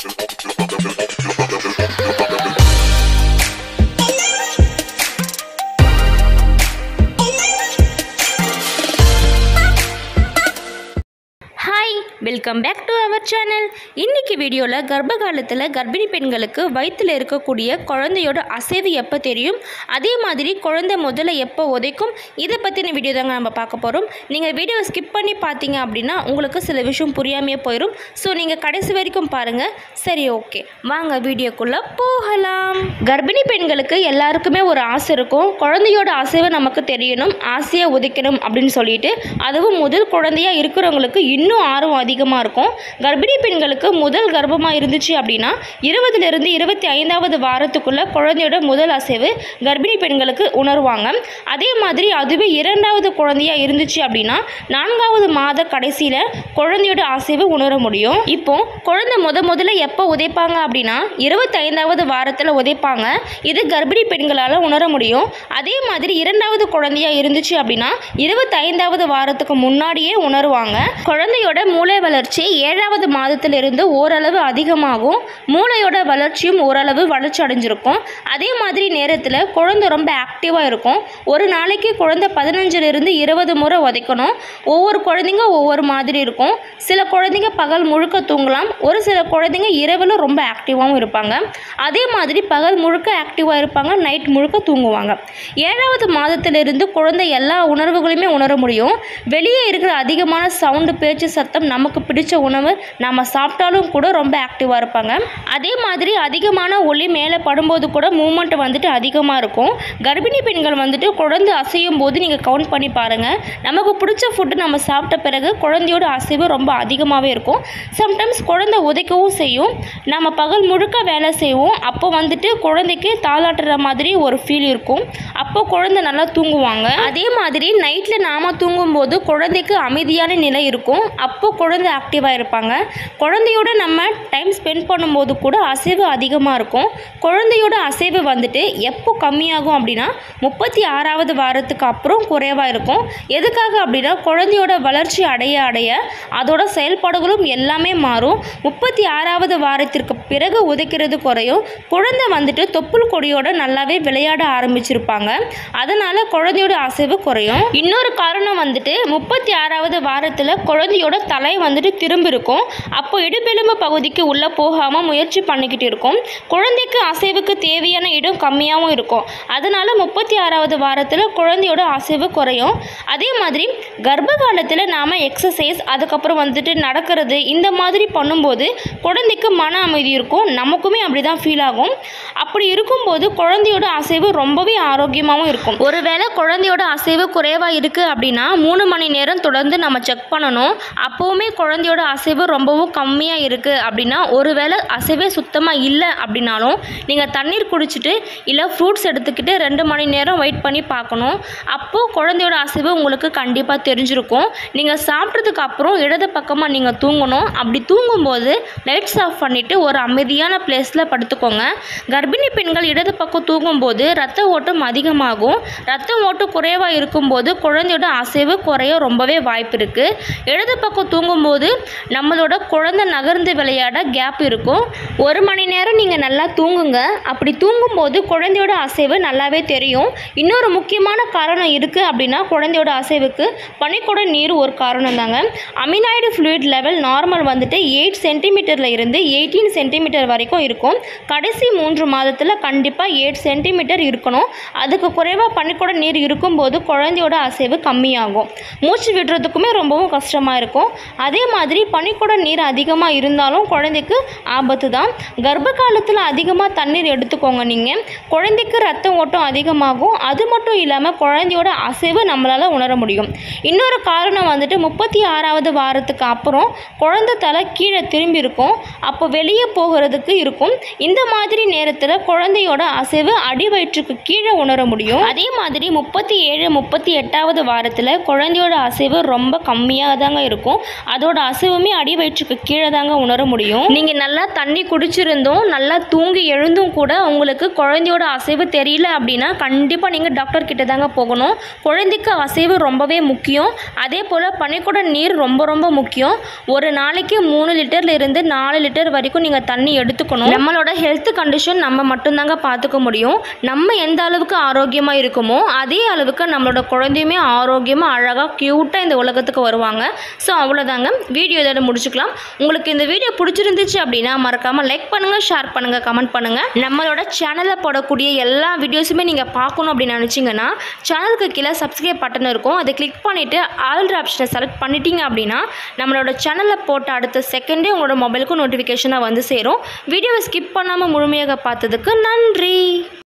hi welcome back to our channel இன்னைக்கு வீடியோவில் கர்ப்ப காலத்தில் கர்ப்பிணி பெண்களுக்கு வயிற்றில் இருக்கக்கூடிய குழந்தையோட அசைவு எப்போ தெரியும் அதே மாதிரி குழந்தை முதல்ல எப்போ உதைக்கும் இதை பற்றின வீடியோ தாங்க நம்ம பார்க்க போகிறோம் நீங்கள் வீடியோவை ஸ்கிப் பண்ணி பார்த்தீங்க அப்படின்னா உங்களுக்கு சில விஷயம் புரியாமையே போயிடும் ஸோ நீங்கள் கடைசி வரைக்கும் பாருங்கள் சரி ஓகே வாங்க வீடியோக்குள்ளே போகலாம் கர்ப்பிணி பெண்களுக்கு எல்லாருக்குமே ஒரு ஆசை இருக்கும் குழந்தையோட அசைவை நமக்கு தெரியணும் ஆசையாக உதைக்கணும் அப்படின்னு சொல்லிட்டு அதுவும் முதல் குழந்தையாக இருக்கிறவங்களுக்கு இன்னும் ஆர்வம் அதிகமாக இருக்கும் கர்ப்பிணி பெண்களுக்கு முதல் கர்ப்பமாக இருந்துச்சு அப்படின்னா இருபதுலேருந்து இருபத்தி ஐந்தாவது வாரத்துக்குள்ளே குழந்தையோட முதல் அசைவு கர்ப்பிணி பெண்களுக்கு உணர்வாங்க அதே மாதிரி அதுவே இரண்டாவது குழந்தையாக இருந்துச்சு அப்படின்னா நான்காவது மாத கடைசியில் குழந்தையோட அசைவு உணர முடியும் இப்போ குழந்தை முத முதல்ல எப்போ உதைப்பாங்க அப்படின்னா இருபத்தைந்தாவது வாரத்தில் உதைப்பாங்க இது கர்ப்பிணி பெண்களால் உணர முடியும் அதே மாதிரி இரண்டாவது குழந்தையாக இருந்துச்சு அப்படின்னா இருபத்தைந்தாவது வாரத்துக்கு முன்னாடியே உணருவாங்க குழந்தையோட மூளை வளர்ச்சி ஏழாவது மாதத்திலிருந்து ஓரளவு அதிகமாகும் மூளையோட வளர்ச்சியும் ஓரளவு வளர்ச்சி அடைஞ்சிருக்கும் அதே மாதிரி நேரத்தில் குழந்தை ரொம்ப ஆக்டிவாக இருக்கும் ஒரு நாளைக்கு குழந்தை பதினஞ்சிலிருந்து இருபது முறை உதைக்கணும் ஒவ்வொரு குழந்தைங்க ஒவ்வொரு மாதிரி இருக்கும் சில குழந்தைங்க பகல் முழுக்க தூங்கலாம் ஒரு சில குழந்தைங்க இரவில் ரொம்ப ஆக்டிவாகவும் இருப்பாங்க அதே மாதிரி பகல் முழுக்க ஆக்டிவாக இருப்பாங்க நைட் முழுக்க தூங்குவாங்க ஏழாவது மாதத்திலிருந்து குழந்தை எல்லா உணர்வுகளையுமே உணர முடியும் வெளியே இருக்கிற அதிகமான சவுண்டு பேச்சு சத்தம் நமக்கு பிடிச்ச உணவு நம்ம சாப்பிட்டாலும் கூட ரொம்ப ஆக்டிவாக இருப்பாங்க அதே மாதிரி அதிகமான ஒளி மேலே படும்போது கூட மூமெண்ட் வந்துட்டு அதிகமாக இருக்கும் கர்ப்பிணி பெண்கள் வந்துட்டு குழந்தை அசையும் போது நீங்கள் கவுண்ட் பண்ணி பாருங்கள் நமக்கு பிடிச்ச ஃபுட்டு நம்ம சாப்பிட்ட பிறகு குழந்தையோட அசைவு ரொம்ப அதிகமாகவே இருக்கும் சம்டைம்ஸ் குழந்தை உதைக்கவும் செய்யும் நம்ம பகல் முழுக்க வேலை செய்வோம் அப்போ வந்துட்டு குழந்தைக்கு தாளாட்டுற மாதிரி ஒரு ஃபீல் இருக்கும் அப்போ குழந்தை நல்லா தூங்குவாங்க அதே மாதிரி நைட்டில் நாம தூங்கும்போது குழந்தைக்கு அமைதியான நிலை இருக்கும் அப்போ குழந்தை ஆக்டிவாக இருப்பாங்க குழந்தையோட நம்ம டைம் ஸ்பெண்ட் பண்ணும்போது கூட அசைவு அதிகமாக இருக்கும் குழந்தையோட அசைவு வந்துட்டு எப்போ கம்மியாகும் அப்படின்னா முப்பத்தி ஆறாவது வாரத்துக்கு அப்புறம் குறைவாக இருக்கும் எதுக்காக அப்படின்னா குழந்தையோட வளர்ச்சி அடைய அடைய அதோட செயல்பாடுகளும் எல்லாமே மாறும் முப்பத்தி ஆறாவது வாரத்திற்கு பிறகு உதைக்கிறது குறையும் குழந்தை வந்துட்டு தொப்புள் கொடியோட நல்லாவே விளையாட ஆரம்பிச்சிருப்பாங்க அதனால குழந்தையோட அசைவு குறையும் இன்னொரு காரணம் வந்துட்டு முப்பத்தி ஆறாவது வாரத்தில் குழந்தையோட தலை வந்துட்டு திரும்பி இருக்கும் அப்போ இடுப்பெலும்பு பகுதிக்கு உள்ளே போகாமல் முயற்சி பண்ணிக்கிட்டு இருக்கும் குழந்தைக்கு அசைவுக்கு தேவையான இடம் கம்மியாகவும் இருக்கும் அதனால முப்பத்தி ஆறாவது வாரத்தில் குழந்தையோட அசைவு குறையும் அதே மாதிரி கர்ப்ப காலத்தில் நாம் எக்ஸசைஸ் அதுக்கப்புறம் வந்துட்டு நடக்கிறது இந்த மாதிரி பண்ணும்போது குழந்தைக்கு மன அமைதி இருக்கும் நமக்குமே அப்படி தான் ஃபீல் ஆகும் அப்படி இருக்கும்போது குழந்தையோட அசைவு ரொம்பவே ஆரோக்கியமாகவும் இருக்கும் ஒருவேளை குழந்தையோட அசைவு குறைவாக இருக்குது அப்படின்னா மூணு மணி நேரம் தொடர்ந்து நம்ம செக் பண்ணணும் அப்போவுமே குழந்தையோட அசைவு ரொம்பவும் கம்மியாக இருக்குது அப்படின்னா ஒருவேளை அசைவே சுத்தமாக இல்லை அப்படின்னாலும் நீங்கள் தண்ணீர் குடிச்சிட்டு இல்லை ஃப்ரூட்ஸ் எடுத்துக்கிட்டு ரெண்டு மணி நேரம் வெயிட் பண்ணி பார்க்கணும் அப்போது குழந்தையோட அசைவு உங்களுக்கு கண்டிப்பாக தெரிஞ்சிருக்கும் நீங்கள் சாப்பிட்டதுக்கு அப்புறம் இடது பக்கமாக நீங்கள் தூங்கணும் அப்படி தூங்கும்போது லைட்ஸ் ஆஃப் பண்ணிவிட்டு ஒரு அமைதியான பிளேஸில் படுத்துக்கோங்க கர்ப்பிணி பெண்கள் இடது பக்கம் தூங்கும்போது ரத்த ஓட்டம் அதிகமாகும் ரத்த ஓட்டம் குறைவாக இருக்கும்போது குழந்தையோட அசைவு குறைய ரொம்பவே வாய்ப்பு இருக்குது இடது பக்கம் தூங்கும்போது நம்மளோட குழந்தை நகர்ந்து விளையாட கேப் இருக்கும் ஒரு மணி நேரம் நீங்கள் நல்லா தூங்குங்க அப்படி தூங்கும்போது குழந்தையோட அசைவு நல்லாவே தெரியும் இன்னொரு முக்கியமான காரணம் இருக்குது அப்படின்னா குழந்தையோட அசைவுக்கு பனிக்கூட நீர் ஒரு காரணம் தாங்க அமினாய்டு ஃப்ளூயிட் லெவல் நார்மல் வந்துட்டு எயிட் சென்டிமீட்டரில் இருந்து எயிட்டீன் சென்டிமீட்டர் வரைக்கும் இருக்கும் கடைசி மூன்று மாதத்தில் கண்டிப்பாக எயிட் சென்டிமீட்டர் இருக்கணும் அதுக்கு குறைவாக பனிக்கூட நீர் இருக்கும்போது குழந்தையோட அசைவு கம்மியாகும் மூச்சு விடுறதுக்குமே ரொம்பவும் கஷ்டமாக இருக்கும் அதே மாதிரி பனிக்கூட நீர் அதிகமாக இருந்தாலும் குழந்தைக்கு ஆபத்து தான் கர்ப்ப காலத்தில் அதிகமாக தண்ணீர் எடுத்துக்கோங்க நீங்கள் குழந்தைக்கு ரத்த ஓட்டம் அதிகமாகும் அது மட்டும் இல்லாமல் குழந்தையோட அசைவு நம்மளால் உணர முடியும் இன்னொரு காரணம் வந்துட்டு முப்பத்தி ஆறாவது வாரத்துக்கு அப்புறம் குழந்தை தலை கீழே திரும்பி இருக்கும் அப்போ வெளியே போகிறதுக்கு இருக்கும் இந்த மாதிரி நேரத்தில் குழந்தையோட அசைவு அடி வயிற்றுக்கு கீழே உணர முடியும் அதே மாதிரி முப்பத்தி ஏழு முப்பத்தி எட்டாவது வாரத்தில் குழந்தையோட அசைவு ரொம்ப கம்மியாக தாங்க இருக்கும் அதோட அசைவுமே அடி வயிற்றுக்கு கீழே தாங்க உணர முடியும் நீங்கள் நல்லா தண்ணி குடிச்சிருந்தும் நல்லா தூங்கி எழுந்தும் கூட உங்களுக்கு குழந்தையோட அசைவு தெரியல அப்படின்னா கண்டிப்பாக நீங்கள் டாக்டர் கிட்ட தாங்க போகணும் குழந்தைக்கு அசைவு ரொம்பவே முக்கியம் அதே போல் பனிக்கூட நீர் ரொம்ப ரொம்ப முக்கியம் ஒரு நாளைக்கு மூணு லிட்டர்ல இருந்து நாலு லிட்டர் வரைக்கும் நீங்கள் தண்ணி எடுத்துக்கணும் நம்மளோட ஹெல்த் கண்டிஷன் நம்ம மட்டும்தாங்க பார்த்துக்க முடியும் நம்ம எந்த அளவுக்கு ஆரோக்கியமாக இருக்குமோ அதே அளவுக்கு நம்மளோட குழந்தையுமே ஆரோக்கியமாக அழகாக க்யூட்டாக இந்த உலகத்துக்கு வருவாங்க ஸோ அவ்வளோதாங்க வீடியோ இதோட முடிச்சுக்கலாம் உங்களுக்கு இந்த வீடியோ பிடிச்சிருந்துச்சு அப்படின்னா மறக்காமல் லைக் பண்ணுங்கள் ஷேர் பண்ணுங்கள் கமெண்ட் பண்ணுங்கள் நம்மளோட சேனலில் போடக்கூடிய எல்லா வீடியோஸுமே நீங்கள் பார்க்கணும் அப்படின்னு நினச்சிங்கன்னா சேனலுக்கு கீழே சப்ஸ்கிரைப் பட்டன் இருக்கும் அதை கிளிக் பண்ணிவிட்டு ஆல்ட்ரு ஆப்ஷனை செலக்ட் பண்ணிட்டீங்க அப்படின்னா நம்மளோட சேனலில் போட்ட அடுத்த செகண்டே உங்களோட மொபைலுக்கும் நோட்டிஃபிகேஷனாக வந்து சேரும் வீடியோவை ஸ்கிப் பண்ணாமல் முழுமையாக பார்த்ததுக்கு நன்றி